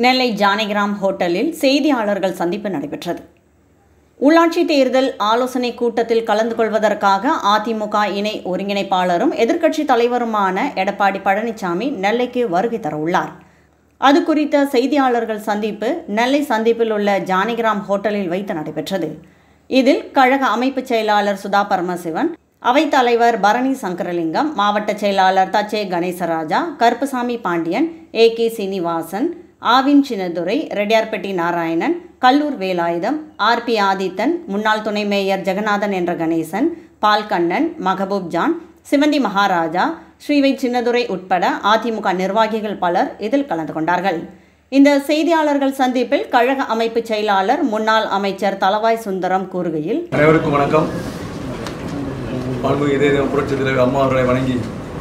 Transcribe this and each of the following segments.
நெல்லை ஜானகிராம் ஹோட்டலில் செய்தியாளர்கள் சந்திப்பு நடைபெற்றது உள்ளாட்சி தேர்தல் ஆலோசனை கூட்டத்தில் கலந்து கொள்வதற்காக அதிமுக இணை ஒருங்கிணைப்பாளரும் எதிர்க்கட்சி தலைவருமான எடப்பாடி பழனிசாமி நெல்லைக்கு வருகை தர உள்ளார் அது குறித்த செய்தியாளர்கள் சந்திப்பு நெல்லை சந்திப்பில் உள்ள ஜானகிராம் ஹோட்டலில் வைத்து நடைபெற்றது இதில் கழக அமைப்புச் செயலாளர் சுதா பரமசிவன் அவைத்தலைவர் பரணி சங்கரலிங்கம் மாவட்ட செயலாளர் தச்சே Ganesaraja Karuppasamy Pandian A K Srinivasan Aavin Chinnadurai Rettiarpatti Narayanan Kallur Velayutham R P Adithan முன்னாள் துணை மேயர் ஜெகநாதன் என்ற கணேசன் பால்கண்ணன் மகபூப் ஜான் சிவந்தி மகாராஜா ஸ்ரீவை சின்னதுரை உட்பட அதிமுக நிர்வாகிகள் பலர் இதில் கலந்து கொண்டார்கள் இந்த செய்தியாளர்கள் சந்திப்பில் கழக அமைப்பு செயலாளர் முன்னாள் அமைச்சர் தலவாய் சுந்தரம் கூறுகையில் அனைவருக்கும் வணக்கம் மாண்பு இதே புரட்சி தலைவர் அம்மா அவர்களை வணங்கி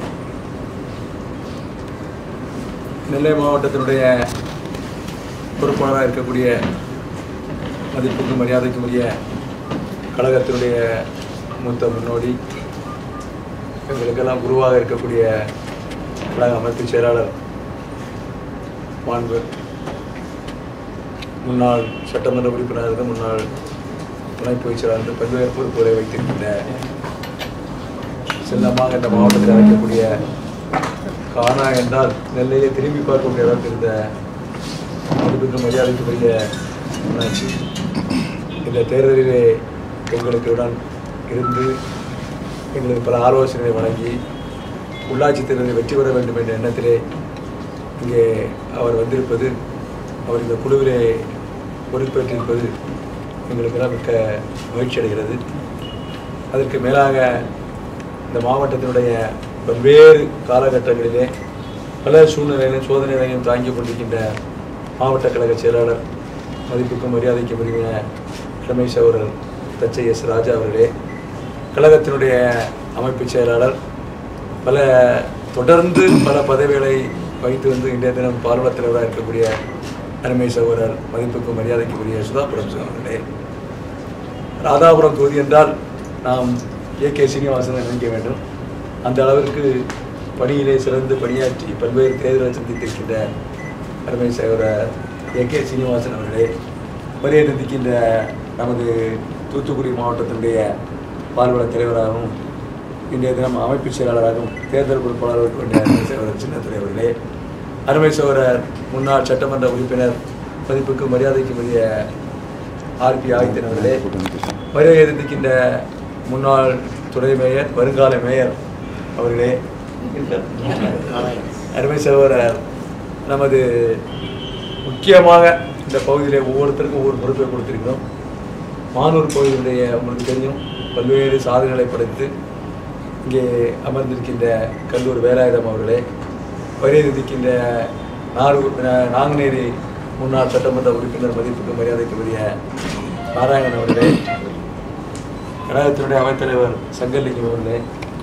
நெல்லை மாவட்டத்தினுடைய பொறுப்பாளராக இருக்கக்கூடிய மதிப்புக்கும் மரியாதைக்கும் உரிய கழகத்தினுடைய மூத்த முன்னோடி எங்களுக்கெல்லாம் குருவாக இருக்கக்கூடிய கழக அமைப்பு செயலாளர் மாண்பு முன்னாள் சட்டமன்ற உறுப்பினர்கள் முன்னாள் துணை பொதுச் செயலாளர் பல்வேறு பொறுப்புகளை வைத்திருக்கின்ற செல்லமாக இந்த மாவட்டத்தில் அழைக்கக்கூடிய காணா என்றால் நெல்லையை திரும்பி பார்க்கக்கூடிய அளவுக்கு இருந்த மதிப்புக்கு மரியாதைக்குரிய உள்ளாட்சி இந்த தேர்தலிலே எங்களுக்கு உடன் இருந்து எங்களுக்கு பல ஆலோசனைகளை வழங்கி உள்ளாட்சி தேர்தலில் வெற்றி பெற வேண்டும் என்ற எண்ணத்திலே இங்கே அவர் வந்திருப்பது அவர் இந்த குழுவிலே பொறுப்பேற்றிருப்பது எங்களுக்கெல்லாம் மிக்க மகிழ்ச்சி அடைகிறது அதற்கு மேலாக இந்த மாவட்டத்தினுடைய பல்வேறு காலகட்டங்களிலே பல சூழ்நிலையிலும் சோதனைகளையும் தாங்கிக் கொண்டிருக்கின்ற மாவட்ட கழக செயலாளர் மதிப்புக்கும் மரியாதைக்கும் உரிய ரமேஷ் அவர்கள் தச்சை எஸ் ராஜா அவர்களே கழகத்தினுடைய அமைப்பு செயலாளர் பல தொடர்ந்து பல பதவிகளை வைத்து வந்து இன்றைய தினம் பால்வளத் தலைவராக இருக்கக்கூடிய அருமை சகோதரர் மதிப்புக்கும் மரியாதைக்கும் உரிய சுதாபுரம் அவர்களே ராதாபுரம் தொகுதி என்றால் நாம் ஏ கே சீனிவாசன் நினைக்க வேண்டும் அந்த அளவிற்கு பணியிலே சிறந்து பணியாற்றி பல்வேறு தேர்தலை சந்தித்திருக்கின்ற அருமை சகோதரர் ஏ கே சீனிவாசன் அவர்களே மரியாதை சந்திக்கின்ற நமது தூத்துக்குடி மாவட்டத்தினுடைய பால்வள தலைவராகவும் இன்றைய தினம் அமைப்பு செயலாளராகவும் தேர்தல் பொறுப்பாளர் கொண்ட அருமை சகோதரர் சின்னத்துறை அவர்களே அருமை சகோதரர் முன்னாள் சட்டமன்ற உறுப்பினர் மதிப்புக்கு மரியாதைக்கு உரிய ஆர்பி ஆதித்தன் அவர்களே மரியாதை சந்திக்கின்ற முன்னாள் துணை மேயர் வருங்கால மேயர் அவர்களே அருமை சகோதரர் நமது முக்கியமாக இந்த பகுதியிலே ஒவ்வொருத்தருக்கும் ஒவ்வொரு பொறுப்பை கொடுத்திருக்கிறோம் மானூர் பகுதியினுடைய உங்களுக்கு தெரியும் பல்வேறு சாதனைகளை படைத்து இங்கே அமர்ந்திருக்கின்ற கல்லூர் வேலாயுதம் அவர்களே வரியிருக்கின்ற நாகூர் நாங்குநேரி முன்னாள் சட்டமன்ற உறுப்பினர் மதிப்புக்கு மரியாதைக்குரிய நாராயணன் அவர்களே கழகத்தினுடைய அவைத்தலைவர் சங்கர்லிங்கம் அவர்களே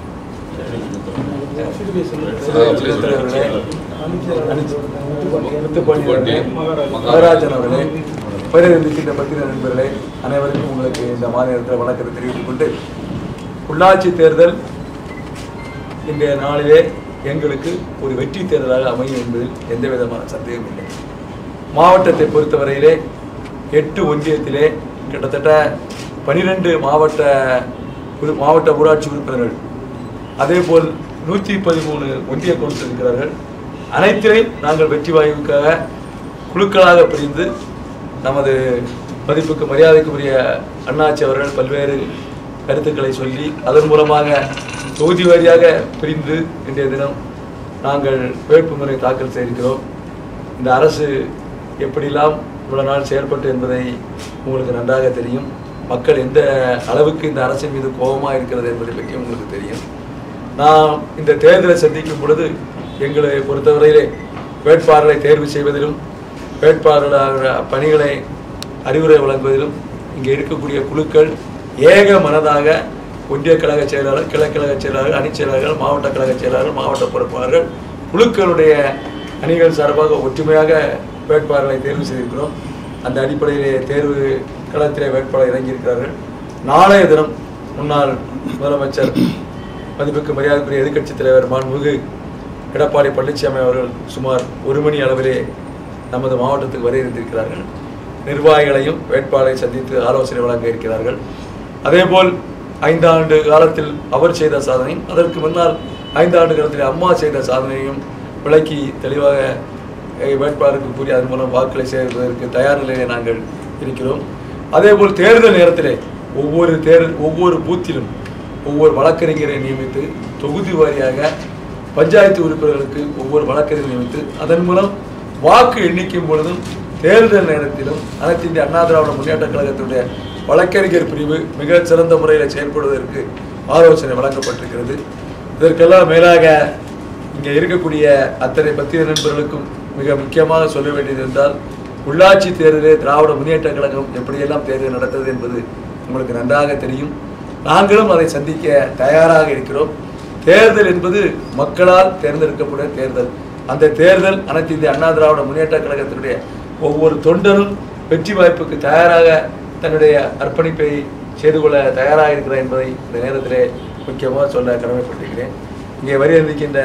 சிறுத்தை அவர்களே முத்துப்பாண்டி அவர்களே மகாராஜன் அவர்களே பயிரிருக்கின்ற பத்திர நண்பர்களே அனைவருக்கும் உங்களுக்கு இந்த மாநிலத்தில் வணக்கத்தை தெரிவித்துக் கொண்டு உள்ளாட்சி தேர்தல் இன்றைய நாளிலே எங்களுக்கு ஒரு வெற்றி தேர்தலாக அமையும் என்பதில் எந்த விதமான சந்தேகமும் இல்லை மாவட்டத்தை பொறுத்தவரையிலே எட்டு ஒன்றியத்திலே கிட்டத்தட்ட பனிரெண்டு மாவட்ட உறு- மாவட்ட ஊராட்சி உறுப்பினர்கள் அதேபோல் நூற்றி பதிமூணு ஒன்றிய கவுன்சில் இருக்கிறார்கள் அனைத்திலையும் நாங்கள் வெற்றி வாய்ப்புக்காக குழுக்களாக பிரிந்து நமது மதிப்புக்கு மரியாதைக்குரிய அண்ணாச்சி அவர்கள் பல்வேறு கருத்துக்களை சொல்லி அதன் மூலமாக தொகுதி வாரியாக பிரிந்து இன்றைய தினம் நாங்கள் வேட்புமனை தாக்கல் செய்திருக்கிறோம் இந்த அரசு எப்படிலாம் இவ்வளவு நாள் செயல்பட்டு என்பதை உங்களுக்கு நன்றாக தெரியும் மக்கள் எந்த அளவுக்கு இந்த அரசின் மீது கோபமாக இருக்கிறது என்பதை பற்றி உங்களுக்கு தெரியும் நான் இந்த தேர்தலை சந்திக்கும் பொழுது எங்களை பொறுத்தவரையிலே வேட்பாளர்களை தேர்வு செய்வதிலும் வேட்பாளர் பணிகளை அறிவுரை வழங்குவதிலும் இங்கே இருக்கக்கூடிய குழுக்கள் ஏக மனதாக ஒன்றிய கழக செயலாளர் கிழக்கழக செயலாளர் அணிச் செயலாளர்கள் மாவட்ட கழக செயலாளர்கள் மாவட்ட பொறுப்பாளர்கள் குழுக்களுடைய அணிகள் சார்பாக ஒற்றுமையாக வேட்பாளர்களை தேர்வு செய்திருக்கிறோம் அந்த அடிப்படையிலே தேர்வு களத்திலே வேட்பாளர் இறங்கியிருக்கிறார்கள் நாளைய தினம் முன்னாள் முதலமைச்சர் மதிப்புக்கு மரியாதைக்குரிய எதிர்க்கட்சித் தலைவர் மாண்புமிகு எடப்பாடி பழனிசாமி அவர்கள் சுமார் ஒரு மணி அளவிலே நமது மாவட்டத்துக்கு வர இருந்திருக்கிறார்கள் நிர்வாகிகளையும் வேட்பாளரை சந்தித்து ஆலோசனை வழங்க இருக்கிறார்கள் அதேபோல் ஐந்தாண்டு காலத்தில் அவர் செய்த சாதனையும் அதற்கு முன்னால் ஐந்தாண்டு காலத்தில் அம்மா செய்த சாதனையும் விளக்கி தெளிவாக அஹ், வேட்பாளருக்கு கூறி அதன் மூலம் வாக்குகளை சேர்வதற்கு தயார் நிலையிலே நாங்கள் இருக்கிறோம் அதேபோல் தேர்தல் நேரத்திலே ஒவ்வொரு தேர்தல் ஒவ்வொரு பூத்திலும் ஒவ்வொரு வழக்கறிஞரை நியமித்து தொகுதி வாரியாக பஞ்சாயத்து உறுப்பினர்களுக்கு ஒவ்வொரு வழக்கறிஞர் நியமித்து அதன் மூலம் வாக்கு எண்ணிக்கும் பொழுதும் தேர்தல் நேரத்திலும் அனைத்து இந்திய அண்ணா திராவிட முன்னேற்ற கழகத்தினுடைய வழக்கறிஞர் பிரிவு மிகச் சிறந்த முறையில் செயல்படுவதற்கு ஆலோசனை வழங்கப்பட்டிருக்கிறது இதற்கெல்லாம் மேலாக இங்கே இருக்கக்கூடிய அத்தனை பத்திய நண்பர்களுக்கும் மிக முக்கியமாக சொல்ல வேண்டியது என்றால் உள்ளாட்சி தேர்தலே திராவிட முன்னேற்ற கழகம் எப்படியெல்லாம் தேர்தல் நடத்தது என்பது உங்களுக்கு நன்றாக தெரியும் நாங்களும் அதை சந்திக்க தயாராக இருக்கிறோம் தேர்தல் என்பது மக்களால் தேர்ந்தெடுக்கப்பட்ட தேர்தல் அந்த தேர்தல் அனைத்து இந்திய அண்ணா திராவிட முன்னேற்ற கழகத்தினுடைய ஒவ்வொரு தொண்டரும் வெற்றி வாய்ப்புக்கு தயாராக தன்னுடைய அர்ப்பணிப்பை செய்து கொள்ள தயாராக இருக்கிறார் என்பதை இந்த நேரத்திலே முக்கியமாக சொல்ல கடமைப்பட்டிருக்கிறேன் இங்கே வரியந்திக்கின்ற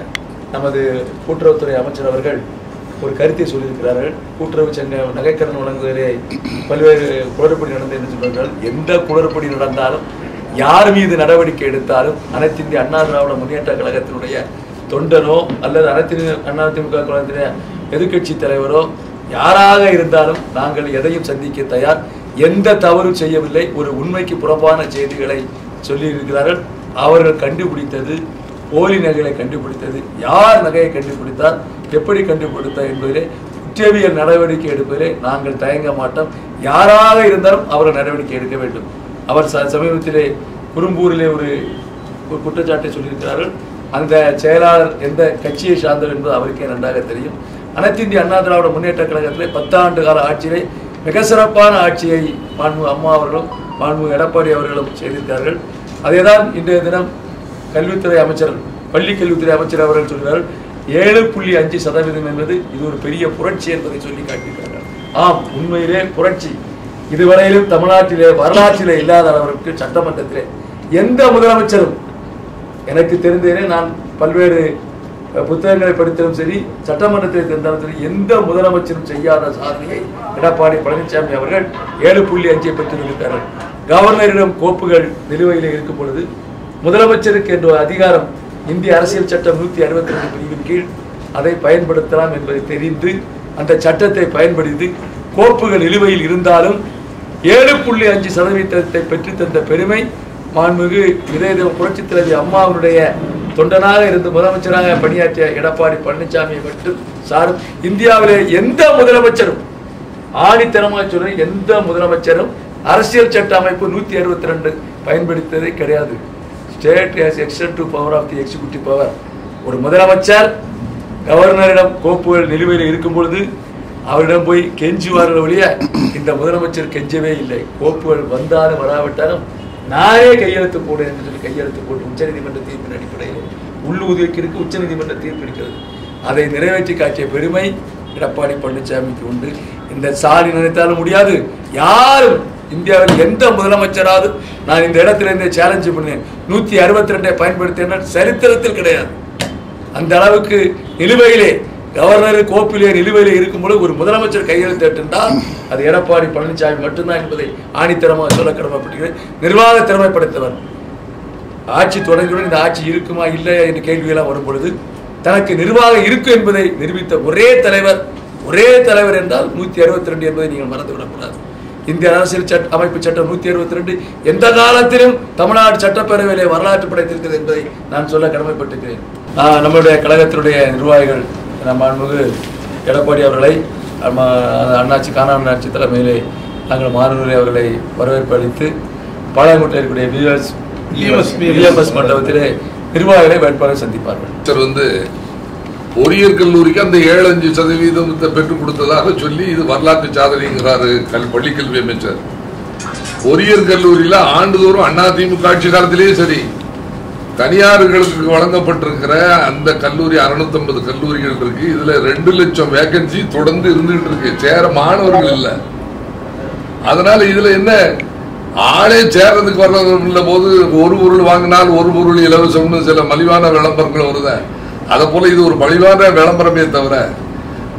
நமது கூட்டுறவுத்துறை அமைச்சர் அவர்கள் ஒரு கருத்தை சொல்லியிருக்கிறார்கள் கூட்டுறவு சங்க நகைக்கடன் வழங்குவதிலே பல்வேறு குளறுபடி நடந்தது என்று சொல்கிறார்கள் எந்த குளறுபடி நடந்தாலும் யார் மீது நடவடிக்கை எடுத்தாலும் அனைத்து இந்திய அண்ணா திராவிட முன்னேற்ற கழகத்தினுடைய தொண்டனோ அல்லது அனைத்து இந்திய அண்ணா திமுக கழகத்தினுடைய எதிர்க்கட்சி தலைவரோ யாராக இருந்தாலும் நாங்கள் எதையும் சந்திக்க தயார் எந்த தவறும் செய்யவில்லை ஒரு உண்மைக்கு புறம்பான செய்திகளை சொல்லியிருக்கிறார்கள் அவர்கள் கண்டுபிடித்தது போலி நகைகளை கண்டுபிடித்தது யார் நகையை கண்டுபிடித்தார் எப்படி கண்டுபிடித்தார் என்பதிலே குற்றவியல் நடவடிக்கை எடுப்பதிலே நாங்கள் தயங்க மாட்டோம் யாராக இருந்தாலும் அவர்கள் நடவடிக்கை எடுக்க வேண்டும் அவர் ச- சமீபத்திலே குறும்பூரிலே ஒரு ஒரு குற்றச்சாட்டை சொல்லியிருக்கிறார்கள் அந்த செயலாளர் எந்த கட்சியை சார்ந்தவர் என்பது அவருக்கே நன்றாக தெரியும் அனைத்து இந்திய அண்ணா திராவிட முன்னேற்ற கழகத்திலே பத்தாண்டு கால ஆட்சியிலே மிக சிறப்பான ஆட்சியை மாண்பு அம்மா அவர்களும் மாண்பு எடப்பாடி அவர்களும் செய்திருக்கிறார்கள் அதேதான் இன்றைய தினம் கல்வித்துறை அமைச்சர் பள்ளி கல்வித்துறை அமைச்சர் அவர்கள் சொல்கிறார்கள் ஏழு புள்ளி அஞ்சு சதவீதம் என்பது இது ஒரு பெரிய புரட்சி என்பதை சொல்லி காட்டியிருக்கிறார்கள் ஆம் உண்மையிலே புரட்சி இதுவரையிலும் தமிழ்நாட்டிலே வரலாற்றிலே இல்லாத அளவிற்கு சட்டமன்றத்திலே எந்த முதலமைச்சரும் எனக்கு தெரிந்தேனே நான் பல்வேறு அஹ், புத்தகங்களை படித்தாலும் சரி சட்டமன்றத்தில் இருந்தாலும் சரி எந்த முதலமைச்சரும் செய்யாத சாதனையை எடப்பாடி பழனிசாமி அவர்கள் ஏழு புள்ளி அஞ்சை பெற்றிருக்கிறார்கள் கவர்னரிடம் கோப்புகள் நிலுவையில் இருக்கும் பொழுது முதலமைச்சருக்கு என்ற ஒரு அதிகாரம் இந்திய அரசியல் சட்டம் நூற்றி அறுபத்தி ரெண்டு பிரிவின் கீழ் அதை பயன்படுத்தலாம் என்பதை தெரிந்து அந்த சட்டத்தை பயன்படுத்தி கோப்புகள் நிலுவையில் இருந்தாலும் ஏழு புள்ளி அஞ்சு சதவீதத்தை பெற்றுத் தந்த பெருமை மாண்புமிகு இதய புரட்சித் தலைவி அம்மாவுடைய தொண்டனாக இருந்து முதலமைச்சராக பணியாற்றிய எடப்பாடி பழனிசாமியை மட்டும் சாரும் இந்தியாவிலே எந்த முதலமைச்சரும் ஆணித்தனமாக சொல்றேன் எந்த முதலமைச்சரும் அரசியல் சட்ட அமைப்பு நூத்தி அறுபத்தி ரெண்டு பயன்படுத்ததே கிடையாது state has extensive power of the executive power ஒரு முதலமைச்சர் கவர்னரிடம் கோப்புகள் நிலுவையில் இருக்கும் பொழுது அவரிடம் போய் கெஞ்சுவார்கள் ஒழிய இந்த முதலமைச்சர் கெஞ்சவே இல்லை கோப்புகள் வந்தாலும் வராவிட்டாலும் நானே கையெழுத்து போடுறேன் என்று சொல்லி கையெழுத்து போட்டு உச்சநீதிமன்ற தீர்ப்பின் அடிப்படையில் உள்ளுதவிக்கிற்கு உச்சநீதிமன்ற தீர்ப்பு இருக்கிறது அதை நிறைவேற்றி காட்டிய பெருமை எடப்பாடி பழனிசாமிக்கு உண்டு இந்த ஸ்டாலின் நினைத்தாலும் முடியாது யாரும் இந்தியாவில் எந்த முதலமைச்சராவது நான் இந்த இடத்துல இருந்தே சேலஞ்சு பண்ணேன் நூத்தி அறுபத்தி ரெண்டை பயன்படுத்தின சரித்திரத்தில் கிடையாது அந்த அளவுக்கு நிலுவையிலே கவர்னர் கோப்பிலே நிலுவையிலே இருக்கும்போது ஒரு முதலமைச்சர் கையெழுத்திட்டால் அது எடப்பாடி பழனிசாமி மட்டும்தான் என்பதை ஆணித்தரமாக சொல்ல கடமைப்பட்டிருக்கிறேன் நிர்வாக திறமை படைத்தவர் ஆட்சி தொடங்கியுடன் இந்த ஆட்சி இருக்குமா இல்லையா என்ற கேள்வியெல்லாம் வரும் பொழுது தனக்கு நிர்வாகம் இருக்கும் என்பதை நிரூபித்த ஒரே தலைவர் ஒரே தலைவர் என்றால் நூத்தி அறுபத்தி ரெண்டு என்பதை நீங்கள் மறந்துவிடக்கூடாது இந்திய அரசியல் சட்ட அமைப்பு சட்டம் நூத்தி அறுபத்தி ரெண்டு எந்த காலத்திலும் தமிழ்நாடு சட்டப்பேரவையிலே வரலாற்று படைத்திருக்கிறது என்பதை நான் சொல்ல கடமைப்பட்டிருக்கிறேன் ஆஹ் நம்முடைய கழகத்தினுடைய நிர்வாகிகள் நம்ம மாண்புமிகு எடப்பாடி அவர்களை நம்ம அண்ணாச்சி காணாம அண்ணாச்சி தலைமையிலே நாங்கள் மாணவர்களை அவர்களை வரவேற்பு அளித்து பாளையங்கோட்டையில் இருக்கக்கூடிய விஎஸ் விஎம்எஸ் மண்டபத்திலே நிர்வாகிகளை வேட்பாளரை சந்திப்பார்கள் அமைச்சர் வந்து பொறியியல் கல்லூரிக்கு அந்த ஏழு அஞ்சு சதவீதத்தை பெற்றுக் கொடுத்ததாக சொல்லி இது வரலாற்று சாதனைங்கிறாரு கல் பள்ளிக்கல்வி அமைச்சர் பொறியியல் கல்லூரியில ஆண்டுதோறும் அதிமுக ஆட்சி காலத்திலேயே சரி தனியார்களுக்கு வழங்கப்பட்டிருக்கிற அந்த கல்லூரி 650 கல்லூரிகள் இருக்கு இதுல ரெண்டு லட்சம் வேகன்சி தொடர்ந்து இருந்துகிட்டு இருக்கு சேர மாணவர்கள் இல்ல அதனால இதுல என்ன ஆளே சேர்றதுக்கு வர்றதுல போது ஒரு பொருள் வாங்கினால் ஒரு பொருள் இலவசம்னு சில மலிவான விளம்பரங்கள் வருத அதை போல இது ஒரு மலிவான விளம்பரமே தவிர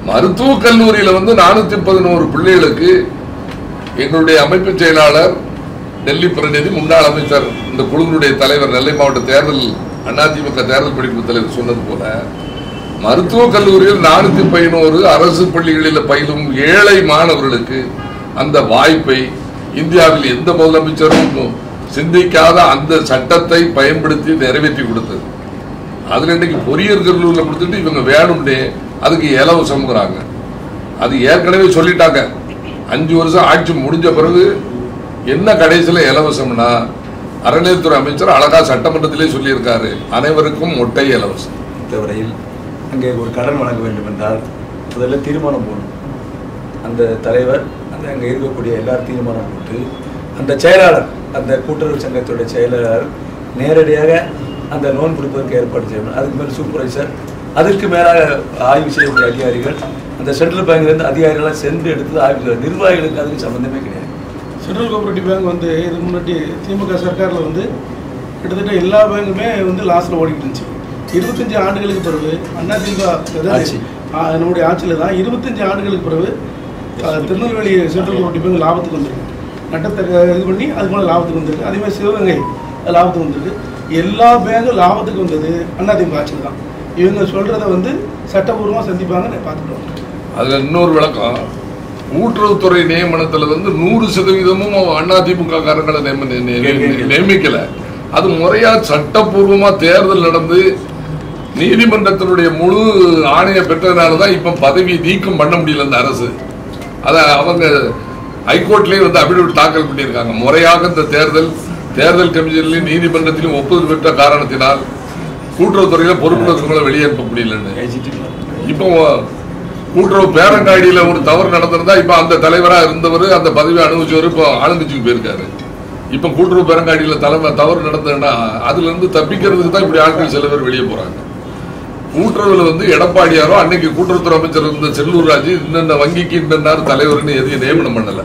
மருத்துவக் கல்லூரியில வந்து நானூத்தி பதினோரு பிள்ளைகளுக்கு எங்களுடைய அமைப்பு செயலாளர் டெல்லி பிரதிநிதி முன்னாள் அமைச்சர் இந்த குழுவினுடைய தலைவர் நெல்லை மாவட்ட தேர்தல் அதிமுக தேர்தல் படிப்பு தலைவர் சொன்னது போல மருத்துவக் கல்லூரியில் நானூத்தி பதினோரு அரசு பள்ளிகளில் பயிலும் ஏழை மாணவர்களுக்கு அந்த வாய்ப்பை இந்தியாவில் எந்த முதலமைச்சரும் சிந்திக்காத அந்த சட்டத்தை பயன்படுத்தி நிறைவேற்றி கொடுத்தது அதுல இன்னைக்கு பொறியியல் கல்லூரியில் கொடுத்துட்டு இவங்க வேணும்னே அதுக்கு இலவசம்ங்கிறாங்க அது ஏற்கனவே சொல்லிட்டாங்க அஞ்சு வருஷம் ஆட்சி முடிஞ்ச பிறகு என்ன கடைசியில இலவசம்னா அறநிலையத்துறை அமைச்சர் அழகா சட்டமன்றத்திலே சொல்லியிருக்காரு அனைவருக்கும் மொட்டை இலவசம் பொறுத்தவரையில் அங்கே ஒரு கடன் வழங்க வேண்டும் என்றால் முதல்ல தீர்மானம் போடணும் அந்த தலைவர் அந்த அங்கே இருக்கக்கூடிய எல்லாரும் தீர்மானம் போட்டு அந்த செயலாளர் அந்த கூட்டுறவு சங்கத்துடைய செயலாளர் நேரடியாக அந்த லோன் கொடுப்பதற்கு ஏற்பாடு செய்யணும் அதுக்கு மேலே சூப்பர்வைசர் அதற்கு மேலாக ஆய்வு செய்யக்கூடிய அதிகாரிகள் அந்த சென்ட்ரல் பேங்க்லேருந்து அதிகாரிகளாக சென்று எடுத்து ஆய்வு செய்ய நிர்வாகிகளுக்கு அதுக்கு சம்மந்தமே கிடையாது சென்ட்ரல் கோஆபரேட்டிவ் பேங்க் வந்து இதுக்கு முன்னாடி திமுக சர்க்காரில் வந்து கிட்டத்தட்ட எல்லா பேங்குமே வந்து லாஸ்ட்டில் ஓடிட்டு இருந்துச்சு இருபத்தஞ்சு ஆண்டுகளுக்கு பிறகு அதிமுக அதாவது, ஆட்சி. ஆ, நம்முடைய ஆட்சியில் தான் இருபத்தஞ்சு ஆண்டுகளுக்கு பிறகு ஆ, திருநெல்வேலி சென்ட்ரல் கோஆபரேட்டிவ் பேங்க் லாபத்துக்கு வந்திருக்கு நட்டத்தை இது பண்ணி அது போல லாபத்துக்கு வந்திருக்கு அதே மாதிரி சிவகங்கை அது லாபத்துக்கு வந்திருக்கு எல்லா பேங்கும் லாபத்துக்கு வந்தது அதிமுக ஆட்சியில் தான் இவங்க சொல்கிறத வந்து சட்டபூர்வமாக சந்திப்பாங்கன்னு பார்த்துட்டோம் அதுல இன்னொரு விளக்கம் கூட்டுறவுத்துறை நியமனத்துல வந்து நூறு சதவீதமும் அதிமுக காரங்களை நியம- நி- நி- நியமிக்கல அது முறையா சட்டப்பூர்வமா தேர்தல் நடந்து நீதிமன்றத்தினுடைய முழு ஆணையை பெற்றதுனால தான் இப்ப பதவி நீக்கம் பண்ண முடியல இந்த அரசு அத அவங்க ஹைகோர்ட்லயே வந்து அபிடவிட் தாக்கல் பண்ணியிருக்காங்க முறையாக இந்த தேர்தல் தேர்தல் கமிஷன்லயும் நீதிமன்றத்திலும் ஒப்புதல் பெற்ற காரணத்தினால் கூட்டுறவுத்துறையில பொறுப்புணர்வுகளை வெளியேற்ற முடியலன்னு ஐஜிடி இப்போ கூட்டுறவு பேரங்காடியில ஒரு தவறு நடந்திருந்தா இப்ப அந்த தலைவரா இருந்தவர் அந்த பதவி அனுபவிச்சவர் இப்போ ஆளுங்கட்சிக்கு போயிருக்காரு இப்ப கூட்டுறவு பேரங்காடியில தலைமை தவறு நடந்ததுன்னா அதுல இருந்து தப்பிக்கிறதுக்கு தான் இப்படி ஆட்கள் சில பேர் வெளியே போறாங்க கூட்டுறவுல வந்து எடப்பாடியாரோ அன்னைக்கு கூட்டுறவுத்துறை அமைச்சர் இருந்த செல்லூர் ராஜு இன்னென்ன வங்கிக்கு இன்னென்ன தலைவர்னு எதையும் நியமனம் பண்ணல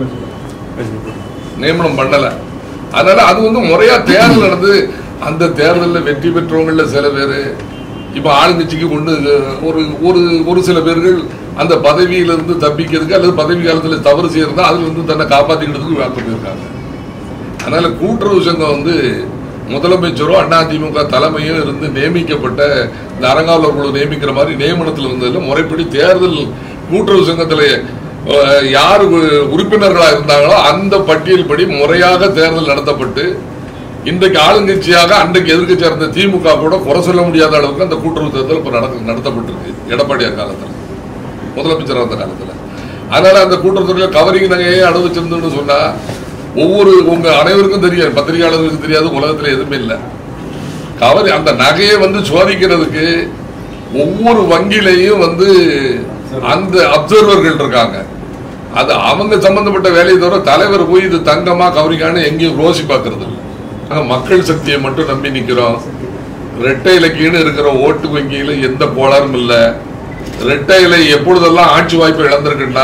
நியமனம் பண்ணல அதனால அது வந்து முறையா தேர்தல் நடந்து அந்த தேர்தலில் வெற்றி பெற்றவங்கள சில பேர் இப்ப ஆளுங்கட்சிக்கு கொண்டு ஒரு ஒரு ஒரு சில பேர்கள் அந்த பதவியிலிருந்து தப்பிக்கிறதுக்கு அல்லது பதவி காலத்துல தவறு செய்யறதா அதுல இருந்து தன்னை காப்பாத்திக்கிறதுக்கு வேலை பண்ணியிருக்காங்க அதனால கூட்டுறவு சங்கம் வந்து முதலமைச்சரோ அதிமுக தலைமையும் இருந்து நியமிக்கப்பட்ட இந்த அறங்காவலர் குழு நியமிக்கிற மாதிரி நியமனத்தில் வந்ததுல முறைப்படி தேர்தல் கூட்டுறவு சங்கத்துல அஹ், யார் உ- உறுப்பினர்களா இருந்தாங்களோ அந்த பட்டியல் படி முறையாக தேர்தல் நடத்தப்பட்டு இன்றைக்கு ஆளுங்கட்சியாக அன்றைக்கு எதிர்க்கட்சியா இருந்த திமுக கூட குறை சொல்ல முடியாத அளவுக்கு அந்த கூட்டுறவு தேர்தல் இப்ப நடத்த நடத்தப்பட்டிருக்கு எடப்பாடியார் காலத்துல முதலமைச்சர் அந்த காலத்துல அதனால அந்த கூட்டத்துறையில கவரிங் நகையே அனுபவிச்சிருந்தோம்னு சொன்னா ஒவ்வொரு உங்க அனைவருக்கும் தெரியும் பத்திரிகையாளர்களுக்கு தெரியாது உலகத்துல எதுவுமே இல்லை கவரி அந்த நகையை வந்து சோதிக்கிறதுக்கு ஒவ்வொரு வங்கியிலையும் வந்து அந்த அப்சர்வர்கள் இருக்காங்க அது அவங்க சம்பந்தப்பட்ட வேலையை தவிர தலைவர் போய் இது தங்கமா கவரிக்கான்னு எங்கேயும் ரோசி பார்க்கறது இல்லை நாங்க மக்கள் சக்தியை மட்டும் நம்பி நிக்கிறோம் ரெட்டை இலக்கியன்னு இருக்கிற ஓட்டு வங்கியில எந்த கோளாறும் இல்லை ரெட்டை இலை எப்பொழுதெல்லாம் ஆட்சி வாய்ப்பு இழந்திருக்குன்னா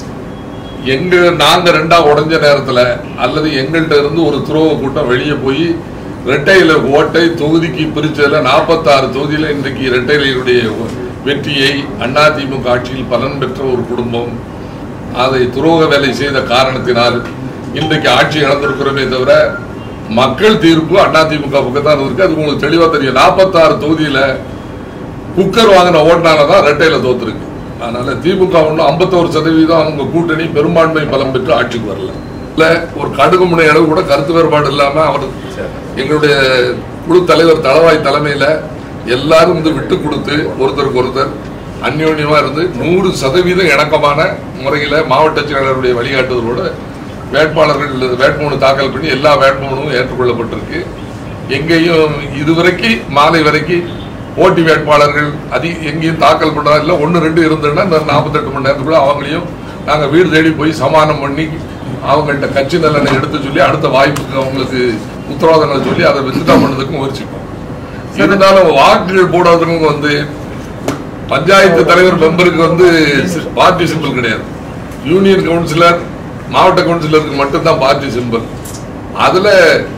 எங்க நாங்க ரெண்டா உடைஞ்ச நேரத்துல அல்லது எங்கள்கிட்ட இருந்து ஒரு துரோக கூட்டம் வெளியே போய் ரெட்டையில ஓட்டை தொகுதிக்கு பிரிச்சதுல நாற்பத்தாறு தொகுதியில இன்றைக்கு இரட்டையிலுடைய வெற்றியை அதிமுக ஆட்சியில் பலன் பெற்ற ஒரு குடும்பம் அதை துரோக வேலை செய்த காரணத்தினால் இன்றைக்கு ஆட்சி இழந்திருக்கிறோமே தவிர மக்கள் தீர்ப்பு அதிமுக பக்கம் தான் இருக்கு அது உங்களுக்கு தெளிவா தெரியும் நாற்பத்தாறு தொகுதியில குக்கர் வாங்கின ஓட்டுனால தான் ரெட்டையில தோத்துருக்கு அதனால திமுக ஒன்றும் ஐம்பத்தோரு சதவீதம் அவங்க கூட்டணி பெரும்பான்மை பலம் பெற்று ஆட்சிக்கு வரல இல்ல ஒரு கடுகு முனை அளவு கூட கருத்து வேறுபாடு இல்லாம அவர் எங்களுடைய குழு தலைவர் தளவாய் தலைமையில எல்லாரும் வந்து விட்டு கொடுத்து ஒருத்தருக்கு ஒருத்தர் அந்யோன்யமா இருந்து நூறு சதவீதம் இணக்கமான முறையில மாவட்ட செயலாளருடைய வழிகாட்டுதலோட வேட்பாளர்கள் வேட்புமனு தாக்கல் பண்ணி எல்லா வேட்புமனும் ஏற்றுக்கொள்ளப்பட்டிருக்கு எங்கேயும் இதுவரைக்கும் மாலை வரைக்கும் போட்டி வேட்பாளர்கள் அதி எங்கேயும் தாக்கல் பண்ணா இல்லை ஒன்று ரெண்டு இருந்ததுன்னா இந்த நாற்பத்தெட்டு மணி நேரத்துக்குள்ள அவங்களையும் நாங்கள் வீடு தேடி போய் சமாதானம் பண்ணி அவங்கள்ட்ட கட்சி நலனை எடுத்து சொல்லி அடுத்த வாய்ப்புக்கு அவங்களுக்கு உத்தரவாதங்களை சொல்லி அதை வித்ட்ரா பண்ணதுக்கு முயற்சிப்போம் இருந்தாலும் வாக்குகள் போடாதவங்க வந்து பஞ்சாயத்து தலைவர் மெம்பருக்கு வந்து பார்ட்டி சிம்பிள் கிடையாது யூனியன் கவுன்சிலர் மாவட்ட கவுன்சிலருக்கு மட்டும்தான் பார்ட்டி சிம்பிள் அதுல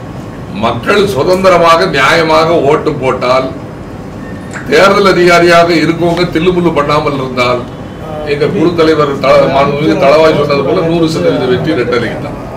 மக்கள் சுதந்திரமாக நியாயமாக ஓட்டு போட்டால் தேர்தல் அதிகாரியாக இருக்கவங்க தில்லுமுள்ளு பண்ணாமல் இருந்தால் எங்க குழு தலைவர் தல- மாண்புமிகு தளவாய் சொன்னது போல நூறு சதவீத வெற்றி ரெட்டலைக்கு தான்